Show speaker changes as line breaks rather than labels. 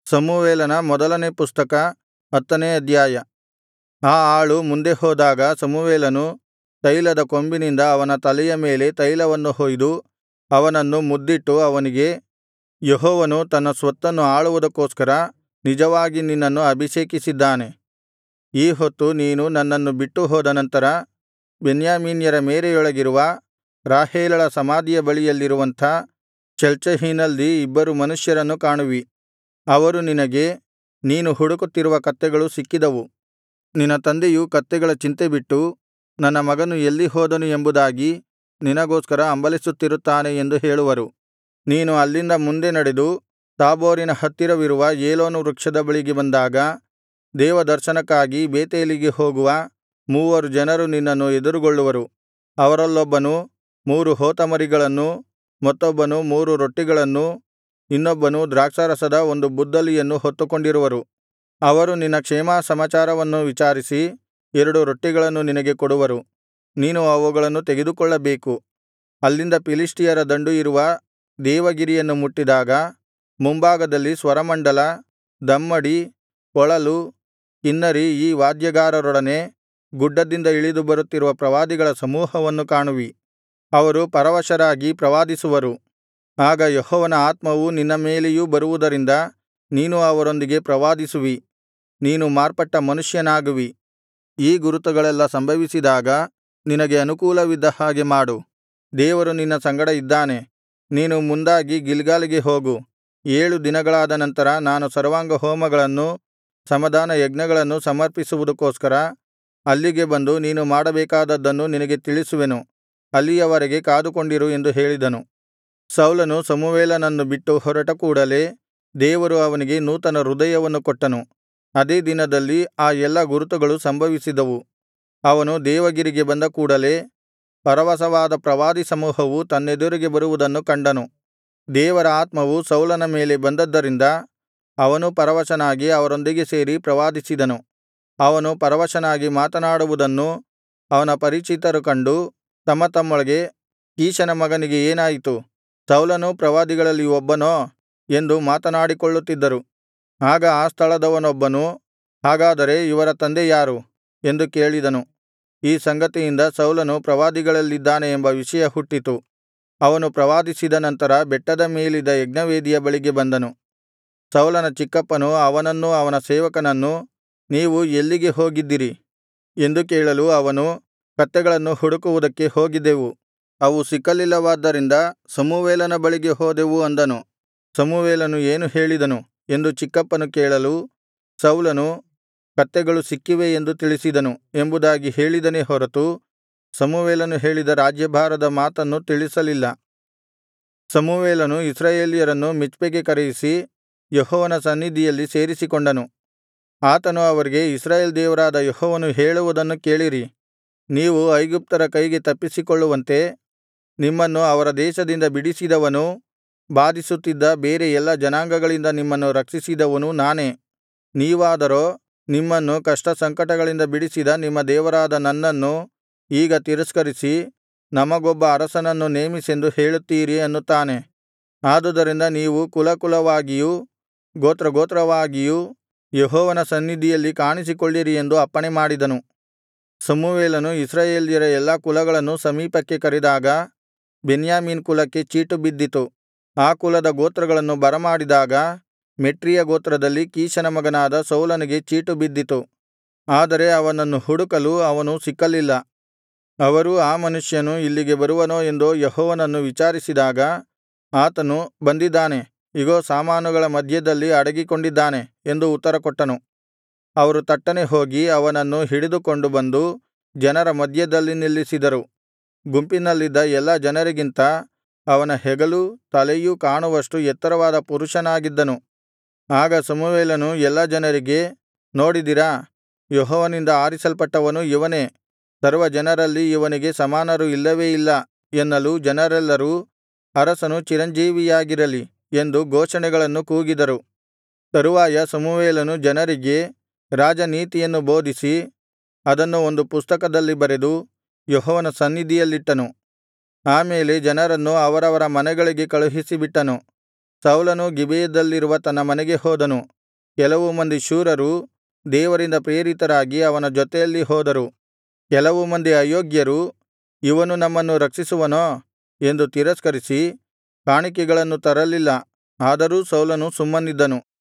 ಸಮುವೇಲನ ಮೊದಲನೇ ಪುಸ್ತಕ ಹತ್ತನೇ ಅಧ್ಯಾಯ ಆ ಆಳು ಮುಂದೆ ಹೋದಾಗ ಸಮುವೇಲನು ತೈಲದ ಕೊಂಬಿನಿಂದ ಅವನ ತಲೆಯ ಮೇಲೆ ತೈಲವನ್ನು ಹೊಯ್ದು ಅವನನ್ನು ಮುದ್ದಿಟ್ಟು ಅವನಿಗೆ ಯೆಹೋವನು ತನ್ನ ಸ್ವತ್ತನ್ನು ಆಳುವುದಕ್ಕೋಸ್ಕರ ನಿಜವಾಗಿ ನಿನ್ನನ್ನು ಅಭಿಷೇಕಿಸಿದ್ದಾನೆ ಈ ಹೊತ್ತು ನೀನು ನನ್ನನ್ನು ಬಿಟ್ಟು ಹೋದ ನಂತರ ಬೆನ್ಯಾಮೀನ್ಯರ ಮೇರೆಯೊಳಗಿರುವ ರಾಹೇಲಳ ಸಮಾಧಿಯ ಬಳಿಯಲ್ಲಿರುವಂಥ ಚೆಲ್ಚಹಿನಲ್ಲಿ ಇಬ್ಬರು ಮನುಷ್ಯರನ್ನು ಕಾಣುವಿ ಅವರು ನಿನಗೆ ನೀನು ಹುಡುಕುತ್ತಿರುವ ಕತ್ತೆಗಳು ಸಿಕ್ಕಿದವು ನಿನ್ನ ತಂದೆಯು ಕತ್ತೆಗಳ ಚಿಂತೆಬಿಟ್ಟು ನನ್ನ ಮಗನು ಎಲ್ಲಿ ಹೋದನು ಎಂಬುದಾಗಿ ನಿನಗೋಸ್ಕರ ಹಂಬಲಿಸುತ್ತಿರುತ್ತಾನೆ ಎಂದು ಹೇಳುವರು ನೀನು ಅಲ್ಲಿಂದ ಮುಂದೆ ನಡೆದು ತಾಬೋರಿನ ಹತ್ತಿರವಿರುವ ಏಲೋನ್ ವೃಕ್ಷದ ಬಳಿಗೆ ಬಂದಾಗ ದೇವದರ್ಶನಕ್ಕಾಗಿ ಬೇತೇಲಿಗೆ ಹೋಗುವ ಮೂವರು ಜನರು ನಿನ್ನನ್ನು ಎದುರುಗೊಳ್ಳುವರು ಅವರಲ್ಲೊಬ್ಬನು ಮೂರು ಹೋತಮರಿಗಳನ್ನೂ ಮತ್ತೊಬ್ಬನು ಮೂರು ರೊಟ್ಟಿಗಳನ್ನೂ ಇನ್ನೊಬ್ಬನು ದ್ರಾಕ್ಷಾರಸದ ಒಂದು ಬುದ್ದಲಿಯನ್ನು ಹೊತ್ತುಕೊಂಡಿರುವರು ಅವರು ನಿನ್ನ ಕ್ಷೇಮಸಮಾಚಾರವನ್ನು ವಿಚಾರಿಸಿ ಎರಡು ರೊಟ್ಟಿಗಳನ್ನು ನಿನಗೆ ಕೊಡುವರು ನೀನು ಅವುಗಳನ್ನು ತೆಗೆದುಕೊಳ್ಳಬೇಕು ಅಲ್ಲಿಂದ ಫಿಲಿಷ್ಟಿಯರ ದಂಡು ಇರುವ ದೇವಗಿರಿಯನ್ನು ಮುಟ್ಟಿದಾಗ ಮುಂಭಾಗದಲ್ಲಿ ಸ್ವರಮಂಡಲ ದಮ್ಮಡಿ ಕೊಳಲು ಕಿನ್ನರಿ ಈ ವಾದ್ಯಗಾರರೊಡನೆ ಗುಡ್ಡದಿಂದ ಇಳಿದು ಬರುತ್ತಿರುವ ಪ್ರವಾದಿಗಳ ಸಮೂಹವನ್ನು ಕಾಣುವಿ ಅವರು ಪರವಶರಾಗಿ ಪ್ರವಾದಿಸುವರು ಆಗ ಯೆಹೋವನ ಆತ್ಮವು ನಿನ್ನ ಮೇಲೆಯೂ ಬರುವುದರಿಂದ ನೀನು ಅವರೊಂದಿಗೆ ಪ್ರವಾದಿಸುವಿ ನೀನು ಮಾರ್ಪಟ್ಟ ಮನುಷ್ಯನಾಗುವಿ ಈ ಗುರುತುಗಳೆಲ್ಲಾ ಸಂಭವಿಸಿದಾಗ ನಿನಗೆ ಅನುಕೂಲವಿದ್ದ ಹಾಗೆ ಮಾಡು ದೇವರು ನಿನ್ನ ಸಂಗಡ ಇದ್ದಾನೆ ನೀನು ಮುಂದಾಗಿ ಗಿಲ್ಗಾಲಿಗೆ ಹೋಗು ಏಳು ದಿನಗಳಾದ ನಂತರ ನಾನು ಸರ್ವಾಂಗಹೋಮಗಳನ್ನೂ ಸಮಾಧಾನ ಯಜ್ಞಗಳನ್ನೂ ಸಮರ್ಪಿಸುವುದಕ್ಕೋಸ್ಕರ ಅಲ್ಲಿಗೆ ಬಂದು ನೀನು ಮಾಡಬೇಕಾದದ್ದನ್ನು ನಿನಗೆ ತಿಳಿಸುವೆನು ಅಲ್ಲಿಯವರೆಗೆ ಕಾದುಕೊಂಡಿರು ಎಂದು ಹೇಳಿದನು ಸೌಲನು ಸಮುವೇಲನನ್ನು ಬಿಟ್ಟು ಹೊರಟ ಕೂಡಲೆ ದೇವರು ಅವನಿಗೆ ನೂತನ ಹೃದಯವನ್ನು ಕೊಟ್ಟನು ಅದೇ ದಿನದಲ್ಲಿ ಆ ಎಲ್ಲಾ ಗುರುತುಗಳು ಸಂಭವಿಸಿದವು ಅವನು ದೇವಗಿರಿಗೆ ಬಂದ ಕೂಡಲೆ ಪರವಶವಾದ ಪ್ರವಾದಿ ಸಮೂಹವು ತನ್ನೆದುರಿಗೆ ಬರುವುದನ್ನು ಕಂಡನು ದೇವರ ಆತ್ಮವು ಸೌಲನ ಮೇಲೆ ಬಂದದ್ದರಿಂದ ಅವನೂ ಪರವಶನಾಗಿ ಅವರೊಂದಿಗೆ ಸೇರಿ ಪ್ರವಾದಿಸಿದನು ಅವನು ಪರವಶನಾಗಿ ಮಾತನಾಡುವುದನ್ನು ಅವನ ಪರಿಚಿತರು ಕಂಡು ತಮ್ಮ ತಮ್ಮೊಳಗೆ ಕೀಷನ ಮಗನಿಗೆ ಏನಾಯಿತು ಸೌಲನೂ ಪ್ರವಾದಿಗಳಲ್ಲಿ ಒಬ್ಬನೋ ಎಂದು ಮಾತನಾಡಿಕೊಳ್ಳುತ್ತಿದ್ದರು ಆಗ ಆ ಸ್ಥಳದವನೊಬ್ಬನು ಹಾಗಾದರೆ ಇವರ ತಂದೆ ಯಾರು ಎಂದು ಕೇಳಿದನು ಈ ಸಂಗತಿಯಿಂದ ಸೌಲನು ಪ್ರವಾದಿಗಳಲ್ಲಿದ್ದಾನೆ ಎಂಬ ವಿಷಯ ಹುಟ್ಟಿತು ಅವನು ಪ್ರವಾದಿಸಿದ ನಂತರ ಬೆಟ್ಟದ ಮೇಲಿದ್ದ ಯಜ್ಞವೇದಿಯ ಬಳಿಗೆ ಬಂದನು ಸೌಲನ ಚಿಕ್ಕಪ್ಪನು ಅವನನ್ನೂ ಅವನ ಸೇವಕನನ್ನೂ ನೀವು ಎಲ್ಲಿಗೆ ಹೋಗಿದ್ದಿರಿ ಎಂದು ಕೇಳಲು ಅವನು ಕತ್ತೆಗಳನ್ನು ಹುಡುಕುವುದಕ್ಕೆ ಹೋಗಿದ್ದೆವು ಅವು ಸಿಕ್ಕಲಿಲ್ಲವಾದ್ದರಿಂದ ಸಮುವೇಲನ ಬಳಿಗೆ ಹೋದೆವು ಅಂದನು ಸಮುವೇಲನು ಏನು ಹೇಳಿದನು ಎಂದು ಚಿಕ್ಕಪ್ಪನು ಕೇಳಲು ಸೌಲನು ಕತ್ತೆಗಳು ಸಿಕ್ಕಿವೆ ಎಂದು ತಿಳಿಸಿದನು ಎಂಬುದಾಗಿ ಹೇಳಿದನೇ ಹೊರತು ಸಮುವೇಲನು ಹೇಳಿದ ರಾಜ್ಯಭಾರದ ಮಾತನ್ನು ತಿಳಿಸಲಿಲ್ಲ ಸಮುವೇಲನು ಇಸ್ರಾಯೇಲ್ಯರನ್ನು ಮಿಚ್ಪೆಗೆ ಕರೆಯಿಸಿ ಯೆಹೋವನ ಸನ್ನಿಧಿಯಲ್ಲಿ ಸೇರಿಸಿಕೊಂಡನು ಆತನು ಅವರಿಗೆ ಇಸ್ರಾಯೇಲ್ ದೇವರಾದ ಯೆಹೋವನು ಹೇಳುವುದನ್ನು ಕೇಳಿರಿ ನೀವು ಐಗುಪ್ತರ ಕೈಗೆ ತಪ್ಪಿಸಿಕೊಳ್ಳುವಂತೆ ನಿಮ್ಮನ್ನು ಅವರ ದೇಶದಿಂದ ಬಿಡಿಸಿದವನೂ ಬಾಧಿಸುತ್ತಿದ್ದ ಬೇರೆ ಎಲ್ಲಾ ಜನಾಂಗಗಳಿಂದ ನಿಮ್ಮನ್ನು ರಕ್ಷಿಸಿದವನು ನಾನೇ ನೀವಾದರೋ ನಿಮ್ಮನ್ನು ಕಷ್ಟಸಂಕಟಗಳಿಂದ ಬಿಡಿಸಿದ ನಿಮ್ಮ ದೇವರಾದ ನನ್ನನ್ನು ಈಗ ತಿರಸ್ಕರಿಸಿ ನಮಗೊಬ್ಬ ಅರಸನನ್ನು ನೇಮಿಸೆಂದು ಹೇಳುತ್ತೀರಿ ಅನ್ನುತ್ತಾನೆ ಆದುದರಿಂದ ನೀವು ಕುಲಕುಲವಾಗಿಯೂ ಗೋತ್ರಗೋತ್ರವಾಗಿಯೂ ಯೆಹೋವನ ಸನ್ನಿಧಿಯಲ್ಲಿ ಕಾಣಿಸಿಕೊಳ್ಳಿರಿ ಎಂದು ಅಪ್ಪಣೆಮಾಡಿದನು ಸಮುವೇಲನು ಇಸ್ರಾಯೇಲ್ಯರ ಎಲ್ಲಾ ಕುಲಗಳನ್ನು ಸಮೀಪಕ್ಕೆ ಕರೆದಾಗ ಬೆನ್ಯಾಮೀನ್ ಕುಲಕ್ಕೆ ಚೀಟು ಬಿದ್ದಿತು ಆ ಕುಲದ ಗೋತ್ರಗಳನ್ನು ಬರಮಾಡಿದಾಗ ಮೆಟ್ರಿಯ ಗೋತ್ರದಲ್ಲಿ ಕೀಷನ ಮಗನಾದ ಸೌಲನಿಗೆ ಚೀಟು ಬಿದ್ದಿತು ಆದರೆ ಅವನನ್ನು ಹುಡುಕಲು ಅವನು ಸಿಕ್ಕಲಿಲ್ಲ ಅವರು ಆ ಮನುಷ್ಯನು ಇಲ್ಲಿಗೆ ಬರುವನೋ ಎಂದೋ ಯೆಹೋವನನ್ನು ವಿಚಾರಿಸಿದಾಗ ಆತನು ಬಂದಿದ್ದಾನೆ ಇಗೋ ಸಾಮಾನುಗಳ ಮಧ್ಯದಲ್ಲಿ ಅಡಗಿಕೊಂಡಿದ್ದಾನೆ ಎಂದು ಉತ್ತರಕೊಟ್ಟನು ಅವರು ತಟ್ಟನೆ ಹೋಗಿ ಅವನನ್ನು ಹಿಡಿದುಕೊಂಡು ಬಂದು ಜನರ ಮಧ್ಯದಲ್ಲಿ ನಿಲ್ಲಿಸಿದರು ಗುಂಪಿನಲ್ಲಿದ್ದ ಎಲ್ಲಾ ಜನರಿಗಿಂತ ಅವನ ಹೆಗಲೂ ತಲೆಯೂ ಕಾಣುವಷ್ಟು ಎತ್ತರವಾದ ಪುರುಷನಾಗಿದ್ದನು ಆಗ ಸಮುವೇಲನು ಎಲ್ಲಾ ಜನರಿಗೆ ನೋಡಿದಿರಾ ಯೆಹೋವನಿಂದ ಆರಿಸಲ್ಪಟ್ಟವನು ಇವನೇ ಸರ್ವಜನರಲ್ಲಿ ಇವನಿಗೆ ಸಮಾನರು ಇಲ್ಲವೇ ಇಲ್ಲ ಎನ್ನಲು ಜನರೆಲ್ಲರೂ ಅರಸನು ಚಿರಂಜೀವಿಯಾಗಿರಲಿ ಎಂದು ಘೋಷಣೆಗಳನ್ನು ಕೂಗಿದರು ತರುವಾಯ ಸಮುವೇಲನು ಜನರಿಗೆ ರಾಜನೀತಿಯನ್ನು ಬೋಧಿಸಿ ಅದನ್ನು ಒಂದು ಪುಸ್ತಕದಲ್ಲಿ ಬರೆದು ಯೆಹೋವನ ಸನ್ನಿಧಿಯಲ್ಲಿಟ್ಟನು ಆಮೇಲೆ ಜನರನ್ನು ಅವರವರ ಮನೆಗಳಿಗೆ ಕಳುಹಿಸಿಬಿಟ್ಟನು ಸೌಲನು ಗಿಬೆಯದಲ್ಲಿರುವ ತನ್ನ ಮನೆಗೆ ಹೋದನು ಕೆಲವು ಮಂದಿ ಶೂರರು ದೇವರಿಂದ ಪ್ರೇರಿತರಾಗಿ ಅವನ ಜೊತೆಯಲ್ಲಿ ಹೋದರು ಕೆಲವು ಮಂದಿ ಅಯೋಗ್ಯರು ಇವನು ನಮ್ಮನ್ನು ರಕ್ಷಿಸುವನೋ ಎಂದು ತಿರಸ್ಕರಿಸಿ ಕಾಣಿಕೆಗಳನ್ನು ತರಲಿಲ್ಲ ಆದರೂ ಸೌಲನು ಸುಮ್ಮನಿದ್ದನು